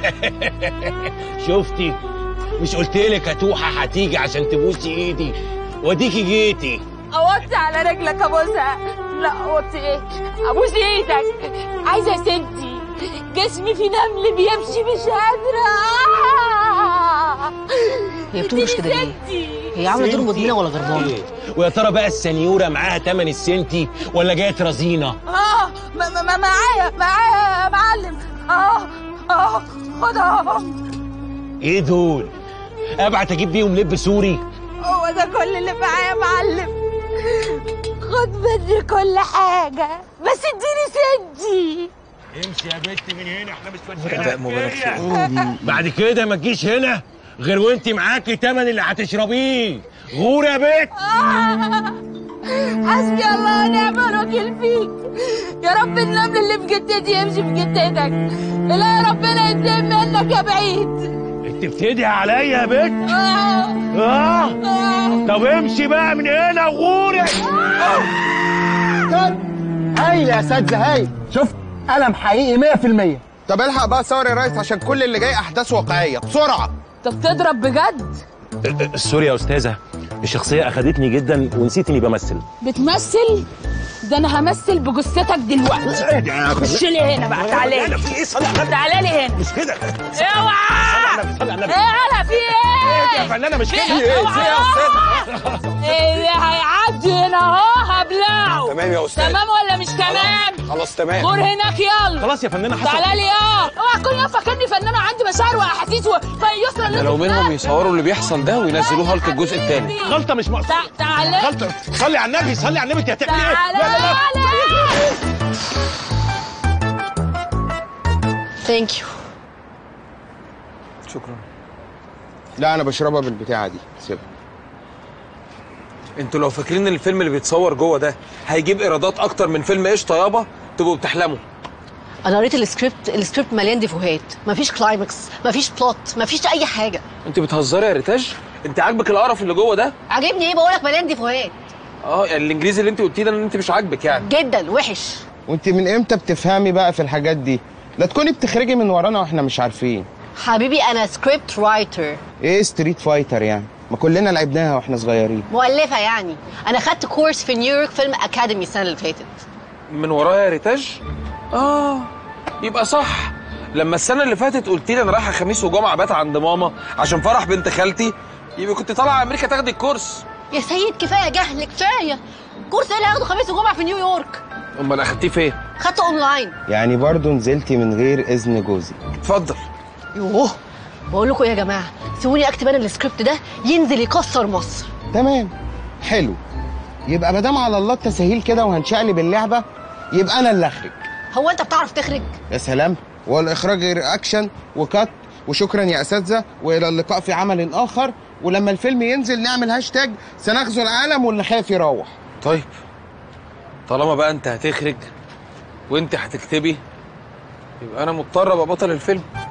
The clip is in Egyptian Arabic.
شفتي مش قلت لك يا توحه هتيجي عشان تبوسي ايدي واديكي جيتي اوطي على رجلك ابوسها لا اوطي ايه ابوس ايدك عايزه يا ستي جسمي في نمل بيمشي مش قادره آه. هي بتنكش كده ليه؟ ستي هي عامله دور سنتي. مدمنه ولا غربانه؟ إيه؟ ويا ترى بقى السنيوره معاها تمن السنتي ولا جايه رزينه اه ما- ما- ما- معايا معايا يا معلم اه اه خدهم ايه دول ابعت اجيب بيهم لب سوري هو ده كل اللي معايا يا معلم خد مني كل حاجة بس اديني سنتي امشي يا بنت من هنا احنا مش أداء مبالغ فيه. فاتحين بعد كده ما تجيش هنا غير وانت معاكي تمن اللي هتشربيه غور يا بنت حسبي الله ونعم الوكيل فيك يا رب النمل اللي في جتتي يمشي في جتتك لا يا ربنا ينتقم منك يا بعيد انت بتدعي عليا يا بنت آه اه آه طب امشي بقى من هنا وغوري هايل يا اساتذه هايل شفت قلم حقيقي 100% طب الحق بقى صور يا ريس عشان كل اللي جاي احداث واقعيه بسرعه انت بتضرب بجد سوري يا استاذه الشخصيه اخدتني جدا ونسيت اني بمثل بتمثل ده انا همثل بجثتك دلوقتي خش لي هنا بقى تعالى لي في ايه صلي على النبي تعالى لي هنا مش كده اوعى صلي على النبي ايه انا في يا ايه فنانه مش كده اللي هيعدي هنا اهو هبلعه تمام يا استاذ تمام ولا مش تمام خلاص تمام غور هناك يلا خلاص يا فنانه حصل تعالى لي اه اوعى تكون يا فاكرني فنانه عندي مشاعر واحاسيس وفيسرى اللي لو منهم يصوروا اللي بيحصل ده وينزلوها لك الجزء الثاني غلطه مش مقصوده تعالى غلطه صلي على النبي صلي على النبي انت هتعملي ايه تعالى لا لا لا ثانك يو شكرا لا انا بشربها بالبتاعه دي سيبها انتوا لو فاكرين ان الفيلم اللي بيتصور جوه ده هيجيب ايرادات اكتر من فيلم قشطه يابا تبقوا بتحلموا انا قريت السكريبت السكريبت مليان ديفوهات مفيش كلايمكس مفيش بلوت مفيش اي حاجه انت بتهزري يا ريتاج انت عاجبك القرف اللي جوه ده عاجبني ايه بقولك مليان ديفوهات اه يعني الانجليزي اللي انت قلتيه ده ان انت مش عاجبك يعني جدا وحش وانت من امتى بتفهمي بقى في الحاجات دي لا تكوني بتخرجي من ورانا واحنا مش عارفين حبيبي انا سكريبت رايتر ايه ستريت فايتر يعني ما كلنا لعبناها واحنا صغيرين مؤلفه يعني انا خدت كورس في نيويورك فيلم اكاديمي السنه اللي فاتت من ورايا يا ريتاج اه يبقى صح لما السنه اللي فاتت قلت لي انا رايحه خميس وجمعه بات عند ماما عشان فرح بنت خالتي يبقى كنت طالعه امريكا تاخدي الكورس يا سيد كفايه جهل كفايه كورس ايه اللي هاخده خميس وجمعه في نيويورك امال اخدتيه فين خدته اونلاين يعني برضو نزلتي من غير اذن جوزي اتفضل يوه بقول لكم ايه يا جماعه سيبوني اكتب انا السكريبت ده ينزل يكسر مصر تمام حلو يبقى ما دام على الله التسهيل كده وهنشقلب اللعبه يبقى انا اللي اخرج هو انت بتعرف تخرج يا سلام والاخراج غير اكشن وكات وشكرا يا اساتذه والى اللقاء في عمل اخر ولما الفيلم ينزل نعمل هاشتاج سنغزو العالم واللي خايف يروح طيب طالما بقى انت هتخرج وانت هتكتبي يبقى انا مضطر ابقى بطل الفيلم